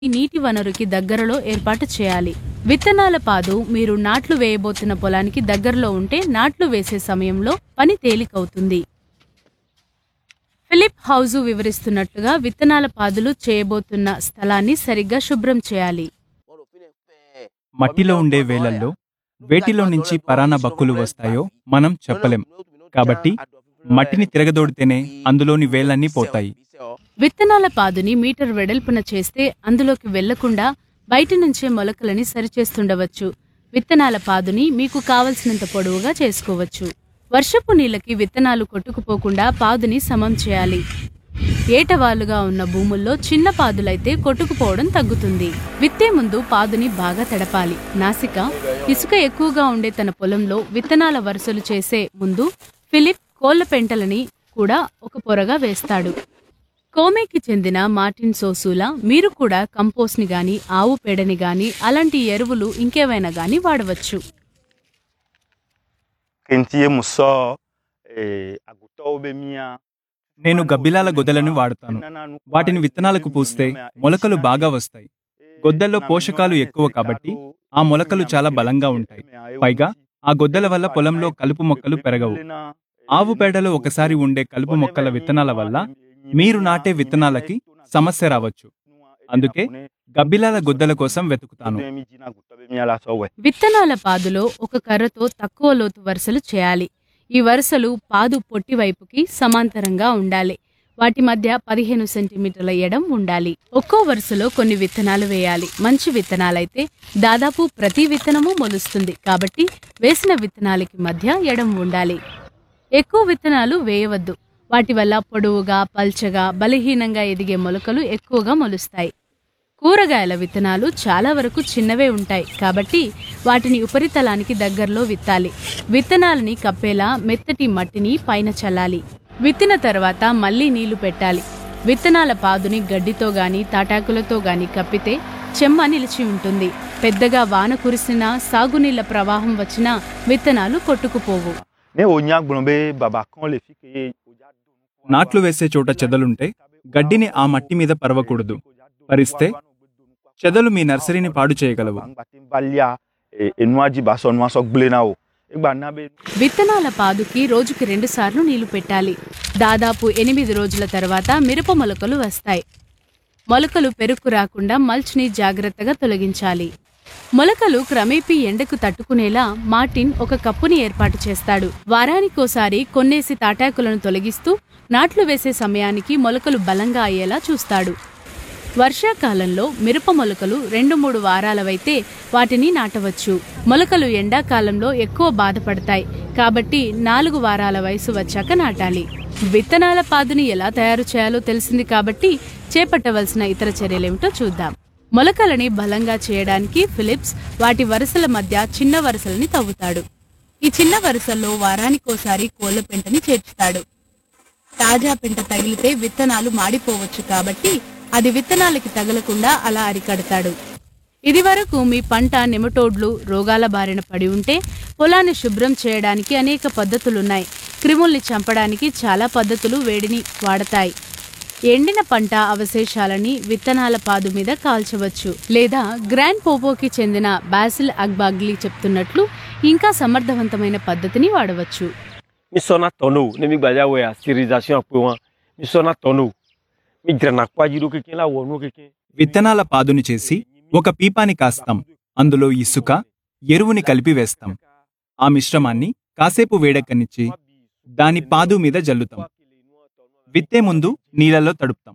నీటి వనరుకి దగ్గరలో ఏర్పాటు చేయాలి విత్తనాల పాదు మీరు నాట్లు వేయబోతున్న పొలానికి దగ్గరలో ఉంటే నాట్లు వేసే సమయంలో పని తేలికవుతుంది ఫిలిప్ హౌజు వివరిస్తున్నట్టుగా విత్తనాల పాదులు చేయబోతున్న స్థలాన్ని సరిగ్గా శుభ్రం చేయాలి మట్టిలో ఉండే వేళల్లో వేటిలో నుంచి పరాన్న బక్కులు వస్తాయో మనం చెప్పలేం కాబట్టి మట్టిని తిరగదోడితేనే అందులోని వేళ్ళన్నీ పోతాయి విత్తనాల పాదుని మీటర్ వెడల్పున చేస్తే అందులోకి వెళ్లకుండా బయట నుంచే మొలకలని సరిచేస్తుండవచ్చు విత్తనాల పాదుని మీకు కావలసినంత పొడవుగా చేసుకోవచ్చు వర్షపు నీళ్ళకి విత్తనాలు కొట్టుకుపోకుండా పాదుని సమం చేయాలి ఏటవాలుగా ఉన్న భూముల్లో చిన్న పాదులైతే కొట్టుకుపోవడం తగ్గుతుంది విత్తే ముందు పాదుని బాగా తడపాలి నాసిక ఇసుక ఎక్కువగా ఉండే తన పొలంలో విత్తనాల వరుసలు చేసే ముందు ఫిలిప్ కోళ్ల పెంటలని కూడా ఒక పొరగా వేస్తాడు కోమేకి చెందిన మార్టిన్ సోసూలా మీరు కూడా కంపోస్ట్ ని గాని ఆవు పేడని గాని అలాంటి ఎరువులు ఇంకేవైనా గాని వాడవచ్చు kentie musɔ eh, agutɔwo be mia నేను గబ్బిలాల గొద్దలను వాడతాను వాటిని విత్తనాలకు పూస్తే మొలకలు బాగా వస్తాయి గొద్దల్లో పోషకాలు ఎక్కువ కాబట్టి ఆ మొలకలు చాలా బలంగా ఉంటాయి పైగా ఆ గొద్దల వల్ల పొలంలో కలుపు మొక్కలు పెరగవు ఆవు పేడలో ఒకసారి ఉండే కలుపు మొక్కల విత్తనాల వల్ల మీరు నాటే విత్తనాలకి సమస్య రావచ్చు అందుకే గబ్బిలాల గొద్దల కోసం వెతుకుతాను విత్తనాల పాదులో ఒక కర్రతో తక్కువ లోతు వరుసలు చేయాలి ఈ వరుసలు పాదు పొట్టి వైపుకి సమాంతరంగా ఉండాలి వాటి మధ్య పదిహేను సెంటీమీటర్ల ఎడం ఉండాలి ఒక్కో వరుసలో కొన్ని విత్తనాలు వేయాలి మంచి విత్తనాలైతే దాదాపు ప్రతి విత్తనము మొలుస్తుంది కాబట్టి వేసిన విత్తనాలకి మధ్య ఎడం ఉండాలి ఎక్కువ విత్తనాలు వేయవద్దు వాటి వల్ల పొడవుగా పల్చగా బలహీనంగా ఎదిగే మొలకలు ఎక్కువగా మొలుస్తాయి కూరగాయల విత్తనాలు చాలా వరకు చిన్నవే ఉంటాయి కాబట్టి వాటిని ఉపరితలానికి దగ్గరలో విత్తాలి విత్తనాలని కప్పేలా మెత్తటి మట్టిని పైన చల్లాలి విత్తిన తర్వాత మళ్ళీ నీళ్లు పెట్టాలి విత్తనాల పాదుని గడ్డితో గాని తాటాకులతో గాని కప్పితే చెమ్మ నిలిచి ఉంటుంది పెద్దగా వాన కురిసినా సాగునీళ్ల ప్రవాహం వచ్చినా విత్తనాలు కొట్టుకుపోవు ne wo nya gblɔ be babakan le fi ke నాట్లు వేసే చోట చెదలుంటే గడ్డిని ఆ మట్టి మీద పరవకూడదు పరిస్తే చెదలు మీ నర్సరీని పాడు చేయగలవు balia enua dzi ba sɔ nua sɔ gble na o egba na be విత్తనాల పాదుకి రోజుకి రెండు సార్లు నీళ్లు పెట్టాలి దాదాపు ఎనిమిది రోజుల తర్వాత మిరప మొలకలు వస్తాయి మొలకలు పెరుకు రాకుండా మల్చ్ని జాగ్రత్తగా తొలగించాలి మొలకలు క్రమేపీ ఎండకు తట్టుకునేలా మార్టిన్ ఒక కప్పుని ఏర్పాటు చేస్తాడు వారానికోసారి కొన్నేసి తాటాకులను తొలగిస్తూ నాట్లు వేసే సమయానికి మొలకలు బలంగా అయ్యేలా చూస్తాడు వర్షాకాలంలో మిరప మొలకలు రెండు మూడు వారాలవైతే వాటిని నాటవచ్చు మొలకలు ఎండాకాలంలో ఎక్కువ బాధపడతాయి కాబట్టి నాలుగు వారాల వయసు వచ్చాక నాటాలి విత్తనాల పాదుని ఎలా తయారు చేయాలో తెలిసింది కాబట్టి చేపట్టవలసిన ఇతర చర్యలేమిటో చూద్దాం మొలకలని బలంగా చేయడానికి ఫిలిప్స్ వాటి వరుసల మధ్య చిన్న వరుసలని తవ్వుతాడు ఈ చిన్న వరుసల్లో వారానికోసారి కోళ్ల పెంటని చేర్చుతాడు తాజా పెంట తగిలితే విత్తనాలు మాడిపోవచ్చు కాబట్టి అది విత్తనాలకి తగలకుండా అలా అరికడతాడు ఇది వరకు మీ పంట నెమటోడ్లు రోగాల బారిన పడి ఉంటే పొలాన్ని శుభ్రం చేయడానికి అనేక పద్ధతులున్నాయి క్రిముల్ని చంపడానికి చాలా పద్ధతులు వేడిని వాడతాయి ఎండిన పంట అవశేషాలని విత్తనాల పాదు మీద కాల్చవచ్చు లేదా గ్రాండ్ పోపోకి చెందిన బాసిల్ అగ్బాగ్లీ చెప్తున్నట్లు ఇంకా సమర్థవంతమైన పద్ధతిని వాడవచ్చు mi sɔna tɔno ne mi gbadza wɔ ya stérisation akpɔ wa mi sɔna tɔno mi dzrana kpadzi ɖo keke la wɔ nu keke. విత్తనాల పాదుని చేసి ఒక పీపాని కాస్తాం అందులో ఇసుక ఎరువుని కలిపి వేస్తాం ఆ మిశ్రమాన్ని కాసేపు వేడెక్కనిచ్చి దాని పాదు మీద జల్లుతాం విత్తే ముందు నీళ్ళలో తడుపుతాం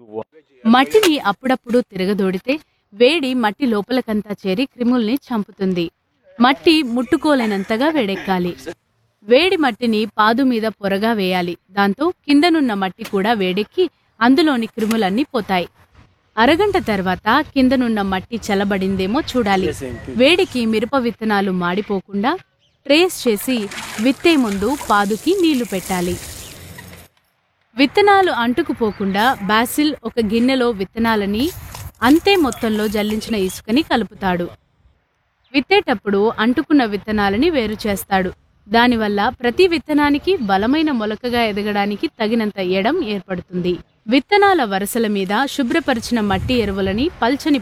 మట్టిని అప్పుడప్పుడు తిరగదోడితే వేడి మట్టి లోపలకంతా చేరి క్రిముల్ని చంపుతుంది మట్టి ముట్టుకోలేనంతగా వేడెక్కాలి వేడి మట్టిని పాదు మీద పొరగా వేయాలి దాంతో కిందనున్న మట్టి కూడా వేడెక్కి అందులోని క్రిములన్నీ పోతాయి అరగంట తర్వాత కిందనున్న మట్టి చల్లబడిందేమో చూడాలి వేడికి మిరప విత్తనాలు మాడిపోకుండా ట్రేస్ చేసి విత్తే ముందు పాదుకి నీళ్లు పెట్టాలి విత్తనాలు అంటుకుపోకుండా బాసిల్ ఒక గిన్నెలో విత్తనాలని అంతే మొత్తంలో జల్లించిన ఇసుకని కలుపుతాడు విత్తేటప్పుడు అంటుకున్న విత్తనాలని వేరు చేస్తాడు దానివల్ల ప్రతి విత్తనానికి బలమైన మొలకగా ఎదగడానికి తగినంత ఎడం ఏర్పడుతుంది విత్తనాల వరుసల మీద శుభ్రపరిచిన మట్టి ఎరువులని పల్చని